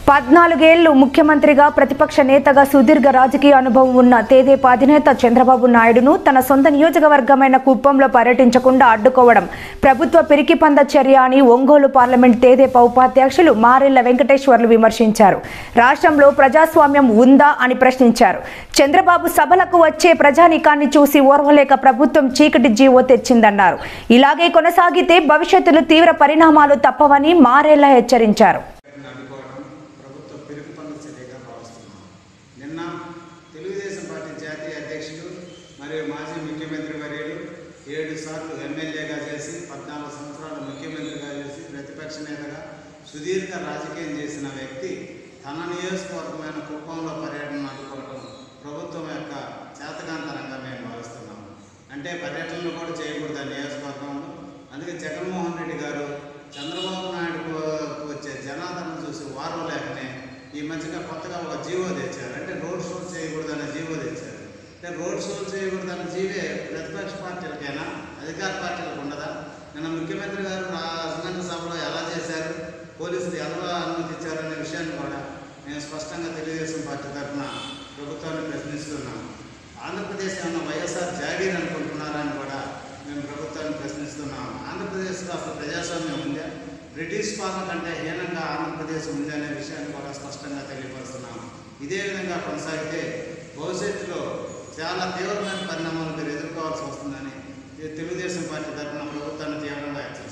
పద్నాలుగేళ్లు ముఖ్యమంత్రిగా ప్రతిపక్ష నేతగా సుదీర్ఘ రాజకీయ అనుభవం ఉన్న తేదేపా అధినేత చంద్రబాబు నాయుడును తన సొంత నియోజకవర్గమైన కుప్పంలో పర్యటించకుండా అడ్డుకోవడం ప్రభుత్వ పిరికిపంద చర్య అని ఒంగోలు పార్లమెంట్ తేదేపా ఉపాధ్యక్షులు మారెళ్ల వెంకటేశ్వర్లు విమర్శించారు రాష్ట్రంలో ప్రజాస్వామ్యం ఉందా అని ప్రశ్నించారు చంద్రబాబు సభలకు వచ్చే ప్రజానీకాన్ని చూసి ఓర్వలేక ప్రభుత్వం చీకటి జీవో తెచ్చిందన్నారు ఇలాగే కొనసాగితే భవిష్యత్తులో తీవ్ర పరిణామాలు తప్పవని మారేళ్ల హెచ్చరించారు అడ్డుకోవడం ప్రభుత్వ పిరుగు పనుల చర్యగా భావిస్తున్నాం నిన్న తెలుగుదేశం పార్టీ జాతీయ అధ్యక్షుడు మరియు మాజీ ముఖ్యమంత్రి వర్యులు ఏడు సార్లు ఎమ్మెల్యేగా చేసి పద్నాలుగు సంవత్సరాలు ముఖ్యమంత్రిగా చేసి ప్రతిపక్ష నేతగా సుదీర్ఘ రాజకీయం చేసిన వ్యక్తి తన నియోజకవర్గమైన కుప్పంలో పర్యటన అడ్డుకోవడం ప్రభుత్వం యొక్క చేతకాంతరంగా మేము భావిస్తున్నాం అంటే పర్యటనలు కూడా చేయకూడదు ఆ నియోజకవర్గంలో అందుకే జగన్మోహన్ రెడ్డి గారు చంద్రబాబు నాయుడుకు వచ్చే జనాదరణ చూసి వారవలేకనే ఈ మధ్యగా కొత్తగా ఒక జీవో తెచ్చారు అంటే రోడ్ షోలు చేయకూడదనే జీవో తెచ్చారు అంటే రోడ్ షోలు చేయకూడదన్న జీవే ప్రతిపక్ష పార్టీలకైనా అధికార పార్టీలకు ఉండదా నిన్న ముఖ్యమంత్రి గారు నా అసెంబ్లీ సభలో ఎలా చేశారు పోలీసులు ఎలా అనుమతించారు అనే విషయాన్ని కూడా నేను స్పష్టంగా తెలుగుదేశం పార్టీ తరఫున ప్రభుత్వాన్ని ప్రశ్నిస్తున్నాను ఆంధ్రప్రదేశ్ ఏమన్నా వైఎస్ఆర్ జాగీర్ అనుకుంటున్నారని కూడా మేము ప్రభుత్వాన్ని ప్రశ్నిస్తున్నాం ఆంధ్రప్రదేశ్లో అసలు ప్రజాస్వామ్యం ఉందా బ్రిటిష్ పాలన కంటే హీనంగా ఆంధ్రప్రదేశ్ ఉంది అనే విషయాన్ని కూడా స్పష్టంగా తెలియపరుస్తున్నాం ఇదే విధంగా కొనసాగితే భవిష్యత్తులో చాలా తీవ్రమైన పరిణామాలు మీరు ఎదుర్కోవాల్సి వస్తుందని తెలుగుదేశం పార్టీ తరఫున ప్రభుత్వాన్ని తీవ్రంగా హెచ్చరిస్తున్నాం